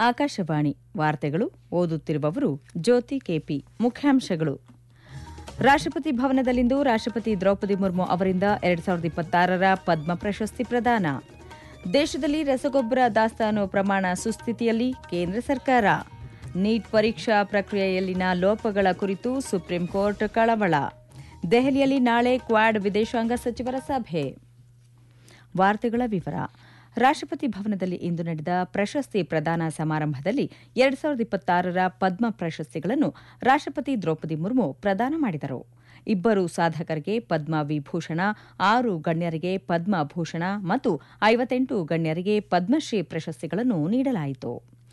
ಆಕಾಶವಾಣಿ ವಾರ್ತೆಗಳು ಓದುತ್ತಿರುವವರು ಜ್ಯೋತಿ ಕೆಪಿ ಮುಖ್ಯಾಂಶಗಳು ರಾಷ್ಟ್ರಪತಿ ಭವನದಲ್ಲಿಂದು ರಾಷ್ಟ್ರಪತಿ ದ್ರೌಪದಿ ಮುರ್ಮು ಅವರಿಂದ ಎರಡ್ ಸಾವಿರದ ಇಪ್ಪತ್ತಾರರ ಪದ್ಮ ಪ್ರಶಸ್ತಿ ಪ್ರದಾನ ದೇಶದಲ್ಲಿ ರಸಗೊಬ್ಬರ ದಾಸ್ತಾನು ಪ್ರಮಾಣ ಸುಸ್ಥಿತಿಯಲ್ಲಿ ಕೇಂದ್ರ ಸರ್ಕಾರ ನೀಟ್ ಪರೀಕ್ಷಾ ಪ್ರಕ್ರಿಯೆಯಲ್ಲಿನ ಲೋಪಗಳ ಕುರಿತು ಸುಪ್ರೀಂ ಕೋರ್ಟ್ ಕಳವಳ ದೆಹಲಿಯಲ್ಲಿ ನಾಳೆ ಕ್ವಾಡ್ ವಿದೇಶಾಂಗ ಸಚಿವರ ಸಭೆ ವಾರ್ತೆಗಳ ವಿವರ ರಾಷ್ಟ್ರಪತಿ ಭವನದಲ್ಲಿ ಇಂದು ನಡೆದ ಪ್ರಶಸ್ತಿ ಪ್ರದಾನ ಸಮಾರಂಭದಲ್ಲಿ ಎರಡ್ ಸಾವಿರದ ಇಪ್ಪತ್ತಾರರ ಪದ್ಮ ಪ್ರಶಸ್ತಿಗಳನ್ನು ರಾಷ್ಟ್ರಪತಿ ದ್ರೌಪದಿ ಮುರ್ಮು ಪ್ರದಾನ ಮಾಡಿದರು ಇಬ್ಬರು ಸಾಧಕರಿಗೆ ಪದ್ಮ ವಿಭೂಷಣ ಆರು ಗಣ್ಯರಿಗೆ ಪದ್ಮಭೂಷಣ ಮತ್ತು ಐವತ್ತೆಂಟು ಗಣ್ಯರಿಗೆ ಪದ್ಮಶ್ರೀ ಪ್ರಶಸ್ತಿಗಳನ್ನು ನೀಡಲಾಯಿತು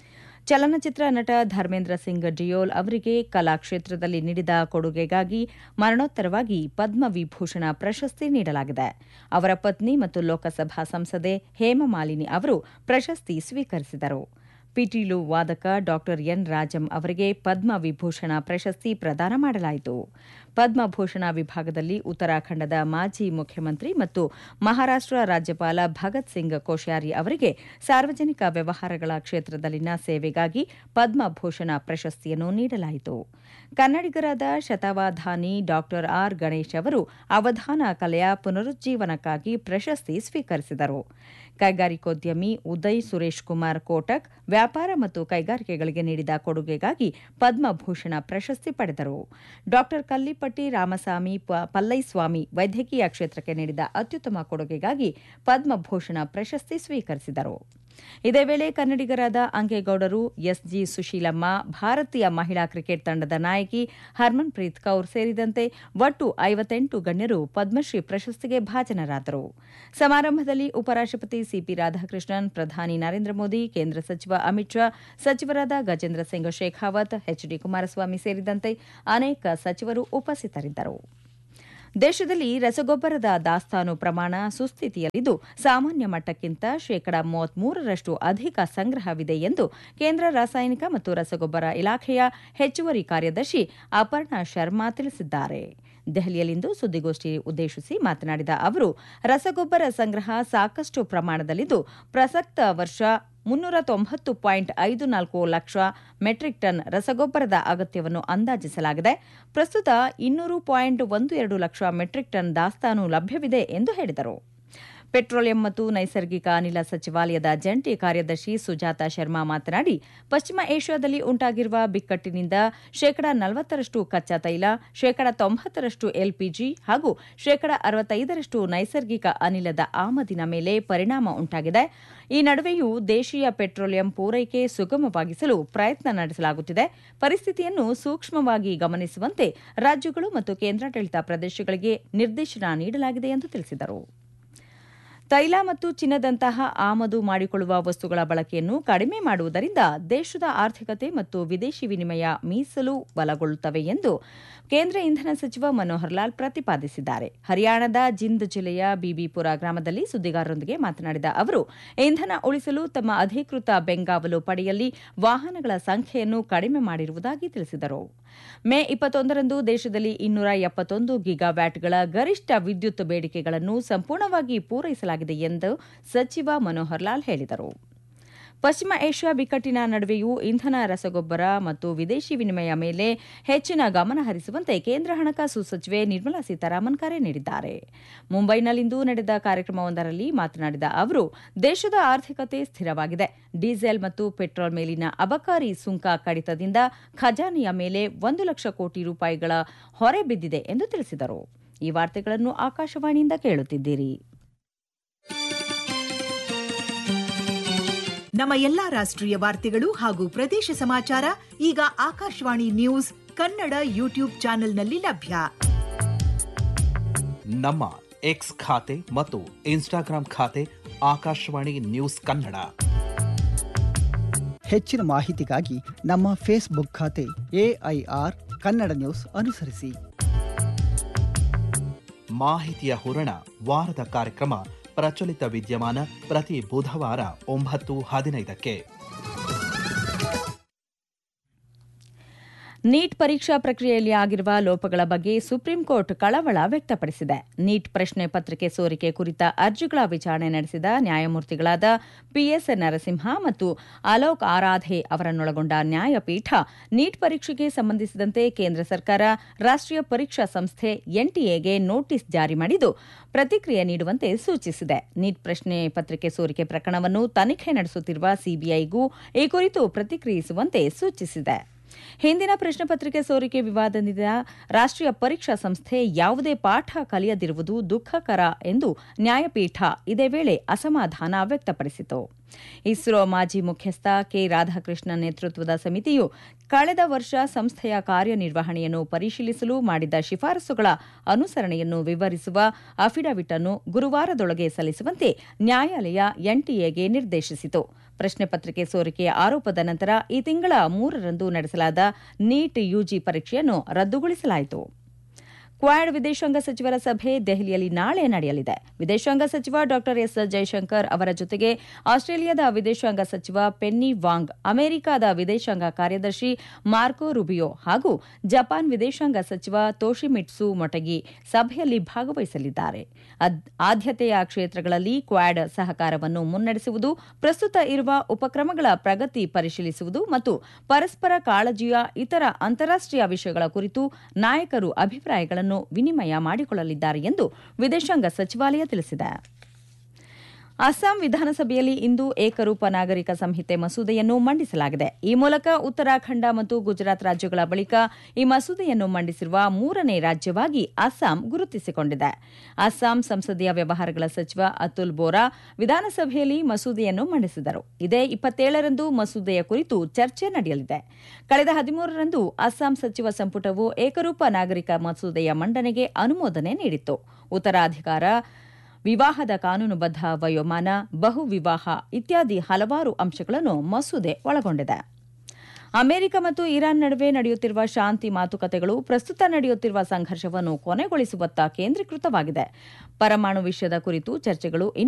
ಚಲನಚಿತ್ರ ನಟ ಧರ್ಮೇಂದ್ರ ಸಿಂಗ್ ಡಿಯೋಲ್ ಅವರಿಗೆ ಕಲಾಕ್ಷೇತ್ರದಲ್ಲಿ ನೀಡಿದ ಕೊಡುಗೆಗಾಗಿ ಮರಣೋತ್ತರವಾಗಿ ಪದ್ಮವಿಭೂಷಣ ಪ್ರಶಸ್ತಿ ನೀಡಲಾಗಿದೆ ಅವರ ಪತ್ನಿ ಮತ್ತು ಲೋಕಸಭಾ ಸಂಸದೆ ಹೇಮಮಾಲಿನಿ ಅವರು ಪ್ರಶಸ್ತಿ ಸ್ವೀಕರಿಸಿದರು ಪಿಟೀಲು ವಾದಕ ಡಾ ಎನ್ ರಾಜಂ ಅವರಿಗೆ ಪದ್ಮವಿಭೂಷಣ ಪ್ರಶಸ್ತಿ ಪ್ರದಾನ ಮಾಡಲಾಯಿತು ಪದ್ಮಭೂಷಣ ವಿಭಾಗದಲ್ಲಿ ಉತ್ತರಾಖಂಡದ ಮಾಜಿ ಮುಖ್ಯಮಂತ್ರಿ ಮತ್ತು ಮಹಾರಾಷ್ಟ್ರ ರಾಜ್ಯಪಾಲ ಭಗತ್ ಸಿಂಗ್ ಕೋಶ್ಯಾರಿ ಅವರಿಗೆ ಸಾರ್ವಜನಿಕ ವ್ಯವಹಾರಗಳ ಕ್ಷೇತ್ರದಲ್ಲಿನ ಸೇವೆಗಾಗಿ ಪದ್ಮಭೂಷಣ ಪ್ರಶಸ್ತಿಯನ್ನು ನೀಡಲಾಯಿತು ಕನ್ನಡಿಗರಾದ ಶತಾವಧಾನಿ ಡಾ ಆರ್ ಗಣೇಶ್ ಅವರು ಅವಧಾನ ಕಲೆಯ ಪುನರುಜ್ಜೀವನಕ್ಕಾಗಿ ಪ್ರಶಸ್ತಿ ಸ್ವೀಕರಿಸಿದರು ಕೈಗಾರಿಕೋದ್ಯಮಿ ಉದಯ್ ಸುರೇಶ್ ಕುಮಾರ್ ಕೋಟಕ್ ವ್ಯಾಪಾರ ಮತ್ತು ಕೈಗಾರಿಕೆಗಳಿಗೆ ನೀಡಿದ ಕೊಡುಗೆಗಾಗಿ ಪದ್ಮಭೂಷಣ ಪ್ರಶಸ್ತಿ ಪಡೆದರು ಡಾ ಕಲ್ಲಿಪಟ್ಟಿ ರಾಮಸ್ವಾಮಿ ಪಲ್ಲೈಸ್ವಾಮಿ ವೈದ್ಯಕೀಯ ಕ್ಷೇತ್ರಕ್ಕೆ ನೀಡಿದ ಅತ್ಯುತ್ತಮ ಕೊಡುಗೆಗಾಗಿ ಪದ್ಮಭೂಷಣ ಪ್ರಶಸ್ತಿ ಸ್ವೀಕರಿಸಿದರು ಇದೇ ವೇಳೆ ಕನ್ನಡಿಗರಾದ ಅಂಗೇಗೌಡರು ಎಸ್ಜಿ ಸುಶೀಲಮ್ಮ ಭಾರತೀಯ ಮಹಿಳಾ ಕ್ರಿಕೆಟ್ ತಂಡದ ನಾಯಕಿ ಹರ್ಮನ್ಪ್ರೀತ್ ಕೌರ್ ಸೇರಿದಂತೆ ಒಟ್ಟು ಐವತ್ತೆಂಟು ಗಣ್ಯರು ಪದ್ಮಶ್ರೀ ಪ್ರಶಸ್ತಿಗೆ ಭಾಜನರಾದರು ಸಮಾರಂಭದಲ್ಲಿ ಉಪರಾಷ್ಟಪತಿ ಸಿಪಿ ರಾಧಾಕೃಷ್ಣನ್ ಪ್ರಧಾನಿ ನರೇಂದ್ರ ಮೋದಿ ಕೇಂದ್ರ ಸಚಿವ ಅಮಿತ್ ಶಾ ಸಚಿವರಾದ ಗಜೇಂದ್ರ ಸಿಂಗ್ ಶೇಖಾವತ್ ಎಚ್ಡಿ ಕುಮಾರಸ್ವಾಮಿ ಸೇರಿದಂತೆ ಅನೇಕ ಸಚಿವರು ಉಪಸ್ಥಿತರಿದ್ದರು ದೇಶದಲ್ಲಿ ರಸಗೊಬ್ಬರದ ದಾಸ್ತಾನು ಪ್ರಮಾಣ ಸುಸ್ಥಿತಿಯಲ್ಲಿದ್ದು ಸಾಮಾನ್ಯ ಮಟ್ಟಕ್ಕಿಂತ ಶೇಕಡ ಮೂವತ್ಮೂರರಷ್ಟು ಅಧಿಕ ಸಂಗ್ರಹವಿದೆ ಎಂದು ಕೇಂದ್ರ ರಾಸಾಯನಿಕ ಮತ್ತು ರಸಗೊಬ್ಬರ ಇಲಾಖೆಯ ಹೆಚ್ಚುವರಿ ಕಾರ್ಯದರ್ಶಿ ಅಪರ್ಣಾ ಶರ್ಮಾ ತಿಳಿಸಿದ್ದಾರೆ ದೆಹಲಿಯಲ್ಲಿಂದು ಸುದ್ದಿಗೋಷ್ಠಿ ಉದ್ದೇಶಿಸಿ ಮಾತನಾಡಿದ ಅವರು ರಸಗೊಬ್ಬರ ಸಂಗ್ರಹ ಸಾಕಷ್ಟು ಪ್ರಮಾಣದಲ್ಲಿದ್ದು ಪ್ರಸಕ್ತ ವರ್ಷ ಮುನ್ನೂರ ತೊಂಬತ್ತು ಪಾಯಿಂಟ್ ಐದು ನಾಲ್ಕು ಲಕ್ಷ ಮೆಟ್ರಿಕ್ ಟನ್ ರಸಗೊಬ್ಬರದ ಅಗತ್ಯವನ್ನು ಅಂದಾಜಿಸಲಾಗಿದೆ ಪ್ರಸ್ತುತ ಇನ್ನೂರು ಪಾಯಿಂಟ್ ಒಂದು ಎರಡು ಲಕ್ಷ ಮೆಟ್ರಿಕ್ ಟನ್ ದಾಸ್ತಾನು ಲಭ್ಯವಿದೆ ಎಂದು ಹೇಳಿದರು ಪೆಟ್ರೋಲಿಯಂ ಮತ್ತು ನೈಸರ್ಗಿಕ ಅನಿಲ ಸಚಿವಾಲಯದ ಜಂಟಿ ಕಾರ್ಯದರ್ಶಿ ಸುಜಾತಾ ಶರ್ಮಾ ಮಾತನಾಡಿ ಪಶ್ಚಿಮ ಏಷ್ಯಾದಲ್ಲಿ ಉಂಟಾಗಿರುವ ಬಿಕ್ಕಟ್ಟಿನಿಂದ ಶೇಕಡ ನಲವತ್ತರಷ್ಟು ಕಚ್ಚಾ ತೈಲ ಶೇಕಡ ತೊಂಬತ್ತರಷ್ಟು ಎಲ್ಪಿಜಿ ಹಾಗೂ ಶೇಕಡ ಅರವತ್ತೈದರಷ್ಟು ನೈಸರ್ಗಿಕ ಅನಿಲದ ಆಮದಿನ ಮೇಲೆ ಪರಿಣಾಮ ಉಂಟಾಗಿದೆ ಈ ನಡುವೆಯೂ ದೇಶೀಯ ಪೆಟ್ರೋಲಿಯಂ ಪೂರೈಕೆ ಸುಗಮವಾಗಿಸಲು ಪ್ರಯತ್ನ ನಡೆಸಲಾಗುತ್ತಿದೆ ಪರಿಸ್ಥಿತಿಯನ್ನು ಸೂಕ್ಷ್ಮವಾಗಿ ಗಮನಿಸುವಂತೆ ರಾಜ್ಯಗಳು ಮತ್ತು ಕೇಂದ್ರಾಡಳಿತ ಪ್ರದೇಶಗಳಿಗೆ ನಿರ್ದೇಶನ ನೀಡಲಾಗಿದೆ ಎಂದು ತಿಳಿಸಿದರು ತೈಲ ಮತ್ತು ಚಿನ್ನದಂತಹ ಆಮದು ಮಾಡಿಕೊಳ್ಳುವ ವಸ್ತುಗಳ ಬಳಕೆಯನ್ನು ಕಡಿಮೆ ಮಾಡುವುದರಿಂದ ದೇಶದ ಆರ್ಥಿಕತೆ ಮತ್ತು ವಿದೇಶಿ ವಿನಿಮಯ ಮೀಸಲು ಬಲಗೊಳ್ಳುತ್ತವೆ ಎಂದು ಕೇಂದ್ರ ಇಂಧನ ಸಚಿವ ಮನೋಹರ್ ಲಾಲ್ ಪ್ರತಿಪಾದಿಸಿದ್ದಾರೆ ಹರಿಯಾಣದ ಜಿಂದ್ ಜಿಲ್ಲೆಯ ಬಿಬಿಪುರ ಗ್ರಾಮದಲ್ಲಿ ಸುದ್ದಿಗಾರರೊಂದಿಗೆ ಮಾತನಾಡಿದ ಅವರು ಇಂಧನ ಉಳಿಸಲು ತಮ್ಮ ಅಧಿಕೃತ ಬೆಂಗಾವಲು ಪಡೆಯಲ್ಲಿ ವಾಹನಗಳ ಸಂಖ್ಯೆಯನ್ನು ಕಡಿಮೆ ಮಾಡಿರುವುದಾಗಿ ತಿಳಿಸಿದರು ಮೇ ಇಪ್ಪತ್ತೊಂದರಂದು ದೇಶದಲ್ಲಿ ಇನ್ನೂರ ಎಪ್ಪತ್ತೊಂದು ಗಿಗಾವ್ಯಾಟ್ಗಳ ಗರಿಷ್ಠ ವಿದ್ಯುತ್ ಬೇಡಿಕೆಗಳನ್ನು ಸಂಪೂರ್ಣವಾಗಿ ಪೂರೈಸಲಾಗಿದೆ ಎಂದು ಸಚಿವ ಮನೋಹರ್ ಲಾಲ್ ಹೇಳಿದರು ಪಶ್ಚಿಮ ಏಷ್ಯಾ ಬಿಕ್ಕಟ್ಟಿನ ನಡುವೆಯೂ ಇಂಧನ ರಸಗೊಬ್ಬರ ಮತ್ತು ವಿದೇಶಿ ವಿನಿಮಯ ಮೇಲೆ ಹೆಚ್ಚಿನ ಗಮನ ಹರಿಸುವಂತೆ ಕೇಂದ್ರ ಹಣಕಾಸು ಸಚಿವೆ ನಿರ್ಮಲಾ ಸೀತಾರಾಮನ್ ಕರೆ ನೀಡಿದ್ದಾರೆ ಮುಂಬೈನಲ್ಲಿಂದು ನಡೆದ ಕಾರ್ಯಕ್ರಮವೊಂದರಲ್ಲಿ ಮಾತನಾಡಿದ ಅವರು ದೇಶದ ಆರ್ಥಿಕತೆ ಸ್ಥಿರವಾಗಿದೆ ಡೀಸೆಲ್ ಮತ್ತು ಪೆಟ್ರೋಲ್ ಮೇಲಿನ ಅಬಕಾರಿ ಸುಂಕ ಕಡಿತದಿಂದ ಖಜಾನೆಯ ಮೇಲೆ ಒಂದು ಲಕ್ಷ ಕೋಟಿ ರೂಪಾಯಿಗಳ ಹೊರೆ ಬಿದ್ದಿದೆ ಎಂದು ತಿಳಿಸಿದರು ಈ ವಾರ್ತೆಗಳನ್ನು ಆಕಾಶವಾಣಿಯಿಂದ ಕೇಳುತ್ತಿದ್ದೀರಿ ನಮ್ಮ ಎಲ್ಲಾ ರಾಷ್ಟ್ರೀಯ ವಾರ್ತೆಗಳು ಹಾಗೂ ಪ್ರದೇಶ ಸಮಾಚಾರ ಈಗ ಆಕಾಶವಾಣಿ ನ್ಯೂಸ್ ಕನ್ನಡ ಯೂಟ್ಯೂಬ್ ಚಾನೆಲ್ನಲ್ಲಿ ಲಭ್ಯ ನಮ್ಮ ಎಕ್ಸ್ ಖಾತೆ ಮತ್ತು ಇನ್ಸ್ಟಾಗ್ರಾಂ ಖಾತೆ ಆಕಾಶವಾಣಿ ನ್ಯೂಸ್ ಕನ್ನಡ ಹೆಚ್ಚಿನ ಮಾಹಿತಿಗಾಗಿ ನಮ್ಮ ಫೇಸ್ಬುಕ್ ಖಾತೆ ಎಐಆರ್ ಕನ್ನಡ ನ್ಯೂಸ್ ಅನುಸರಿಸಿ ಮಾಹಿತಿಯ ಹೂರಣ ವಾರದ ಕಾರ್ಯಕ್ರಮ ಪ್ರಚಲಿತ ವಿದ್ಯಮಾನ ಪ್ರತಿ ಬುಧವಾರ ಒಂಬತ್ತು ಹದಿನೈದಕ್ಕೆ ನೀಟ್ ಪರೀಕ್ಷಾ ಪ್ರಕ್ರಿಯೆಯಲ್ಲಿ ಆಗಿರುವ ಲೋಪಗಳ ಬಗ್ಗೆ ಸುಪ್ರೀಂ ಕೋರ್ಟ್ ಕಳವಳ ವ್ಯಕ್ತಪಡಿಸಿದೆ ನೀಟ್ ಪ್ರಶ್ನೆ ಪತ್ರಿಕೆ ಸೋರಿಕೆ ಕುರಿತ ಅರ್ಜಿಗಳ ವಿಚಾರಣೆ ನಡೆಸಿದ ನ್ಯಾಯಮೂರ್ತಿಗಳಾದ ಪಿಎಸ್ ನರಸಿಂಹ ಮತ್ತು ಅಲೋಕ್ ಆರಾಧೆ ಅವರನ್ನೊಳಗೊಂಡ ನ್ಯಾಯಪೀಠ ನೀಟ್ ಪರೀಕ್ಷೆಗೆ ಸಂಬಂಧಿಸಿದಂತೆ ಕೇಂದ್ರ ಸರ್ಕಾರ ರಾಷ್ಟ್ರೀಯ ಪರೀಕ್ಷಾ ಸಂಸ್ಥೆ ಎನ್ಟಿಎಗೆ ನೋಟಿಸ್ ಜಾರಿ ಮಾಡಿದ್ದು ಪ್ರತಿಕ್ರಿಯೆ ನೀಡುವಂತೆ ಸೂಚಿಸಿದೆ ನೀಟ್ ಪ್ರಶ್ನೆ ಪತ್ರಿಕೆ ಸೋರಿಕೆ ಪ್ರಕರಣವನ್ನು ತನಿಖೆ ನಡೆಸುತ್ತಿರುವ ಸಿಬಿಐಗೂ ಈ ಕುರಿತು ಪ್ರತಿಕ್ರಿಯಿಸುವಂತೆ ಸೂಚಿಸಿದೆ ಹಿಂದಿನ ಪ್ರಶ್ನೆ ಪತ್ರಿಕೆ ಸೋರಿಕೆ ವಿವಾದದಿಂದ ರಾಷ್ಟ್ರೀಯ ಪರೀಕ್ಷಾ ಸಂಸ್ಥೆ ಯಾವುದೇ ಪಾಠ ಕಲಿಯದಿರುವುದು ದುಃಖಕರ ಎಂದು ನ್ಯಾಯಪೀಠ ಇದೇ ವೇಳೆ ಅಸಮಾಧಾನ ವ್ಯಕ್ತಪಡಿಸಿತು ಇಸ್ರೋ ಮಾಜಿ ಮುಖ್ಯಸ್ಥ ಕೆ ರಾಧಾಕೃಷ್ಣ ನೇತೃತ್ವದ ಸಮಿತಿಯು ಕಳೆದ ವರ್ಷ ಸಂಸ್ಥೆಯ ಕಾರ್ಯನಿರ್ವಹಣೆಯನ್ನು ಪರಿಶೀಲಿಸಲು ಮಾಡಿದ ಶಿಫಾರಸುಗಳ ಅನುಸರಣೆಯನ್ನು ವಿವರಿಸುವ ಅಫಿಡವಿಟ್ ಅನ್ನು ಗುರುವಾರದೊಳಗೆ ಸಲ್ಲಿಸುವಂತೆ ನ್ಯಾಯಾಲಯ ಎನ್ಟಿಎಗೆ ನಿರ್ದೇಶಿಸಿತು ಪ್ರಶ್ನೆ ಪತ್ರಿಕೆ ಸೋರಿಕೆಯ ಆರೋಪದ ನಂತರ ಈ ತಿಂಗಳ ಮೂರರಂದು ನಡೆಸಲಾದ ನೀಟ್ ಯುಜಿ ಪರೀಕ್ಷೆಯನ್ನು ರದ್ದುಗೊಳಿಸಲಾಯಿತು ಕ್ವಾಡ್ ವಿದೇಶಾಂಗ ಸಚಿವರ ಸಭೆ ದೆಹಲಿಯಲ್ಲಿ ನಾಳೆ ನಡೆಯಲಿದೆ ವಿದೇಶಾಂಗ ಸಚಿವ ಡಾ ಎಸ್ ಜೈಶಂಕರ್ ಅವರ ಜೊತೆಗೆ ಆಸ್ಟ್ರೇಲಿಯಾದ ವಿದೇಶಾಂಗ ಸಚಿವ ಪೆನ್ನಿ ವಾಂಗ್ ಅಮೆರಿಕದ ವಿದೇಶಾಂಗ ಕಾರ್ಯದರ್ಶಿ ಮಾರ್ಕೋ ರುಬಿಯೋ ಹಾಗೂ ಜಪಾನ್ ವಿದೇಶಾಂಗ ಸಚಿವ ತೋಶಿಮಿಟ್ಸು ಮೊಟಗಿ ಸಭೆಯಲ್ಲಿ ಭಾಗವಹಿಸಲಿದ್ದಾರೆ ಆದ್ಯತೆಯ ಕ್ಷೇತ್ರಗಳಲ್ಲಿ ಕ್ವಾಡ್ ಸಹಕಾರವನ್ನು ಮುನ್ನಡೆಸುವುದು ಪ್ರಸ್ತುತ ಇರುವ ಉಪಕ್ರಮಗಳ ಪ್ರಗತಿ ಪರಿಶೀಲಿಸುವುದು ಮತ್ತು ಪರಸ್ಪರ ಕಾಳಜಿಯ ಇತರ ಅಂತಾರಾಷ್ಟೀಯ ವಿಷಯಗಳ ಕುರಿತು ನಾಯಕರು ಅಭಿಪ್ರಾಯಗಳನ್ನು ವಿನಿಮಯ ಮಾಡಿಕೊಳ್ಳಲಿದ್ದಾರೆ ಎಂದು ವಿದೇಶಾಂಗ ಸಚಿವಾಲಯ ತಿಳಿಸಿದೆ ಅಸ್ಸಾಂ ವಿಧಾನಸಭೆಯಲ್ಲಿ ಇಂದು ಏಕರೂಪ ನಾಗರಿಕ ಸಂಹಿತೆ ಮಸೂದೆಯನ್ನು ಮಂಡಿಸಲಾಗಿದೆ ಈ ಮೂಲಕ ಉತ್ತರಾಖಂಡ ಮತ್ತು ಗುಜರಾತ್ ರಾಜ್ಯಗಳ ಬಳಿಕ ಈ ಮಸೂದೆಯನ್ನು ಮಂಡಿಸಿರುವ ಮೂರನೇ ರಾಜ್ಯವಾಗಿ ಅಸ್ಸಾಂ ಗುರುತಿಸಿಕೊಂಡಿದೆ ಅಸ್ಸಾಂ ಸಂಸದೀಯ ವ್ಯವಹಾರಗಳ ಸಚಿವ ಅತುಲ್ ಬೋರಾ ವಿಧಾನಸಭೆಯಲ್ಲಿ ಮಸೂದೆಯನ್ನು ಮಂಡಿಸಿದರು ಇದೇ ಇಪ್ಪತ್ತೇಳರಂದು ಮಸೂದೆಯ ಕುರಿತು ಚರ್ಚೆ ನಡೆಯಲಿದೆ ಕಳೆದ ಹದಿಮೂರರಂದು ಅಸ್ಸಾಂ ಸಚಿವ ಸಂಪುಟವು ಏಕರೂಪ ನಾಗರಿಕ ಮಸೂದೆಯ ಮಂಡನೆಗೆ ಅನುಮೋದನೆ ನೀಡಿತ್ತು ಉತ್ತರಾಧಿಕಾರ ವಿವಾಹದ ಕಾನೂನುಬದ್ಧ ವಯೋಮಾನ ಬಹು ವಿವಾಹ ಇತ್ಯಾದಿ ಹಲವಾರು ಅಂಶಗಳನ್ನು ಮಸೂದೆ ಒಳಗೊಂಡಿದೆ ಅಮೆರಿಕ ಮತ್ತು ಇರಾನ್ ನಡುವೆ ನಡೆಯುತ್ತಿರುವ ಶಾಂತಿ ಮಾತುಕತೆಗಳು ಪ್ರಸ್ತುತ ನಡೆಯುತ್ತಿರುವ ಸಂಘರ್ಷವನ್ನು ಕೊನೆಗೊಳಿಸುವತ್ತ ಕೇಂದ್ರೀಕೃತವಾಗಿದೆ ಪರಮಾಣು ವಿಷಯದ ಕುರಿತು ಚರ್ಚೆಗಳು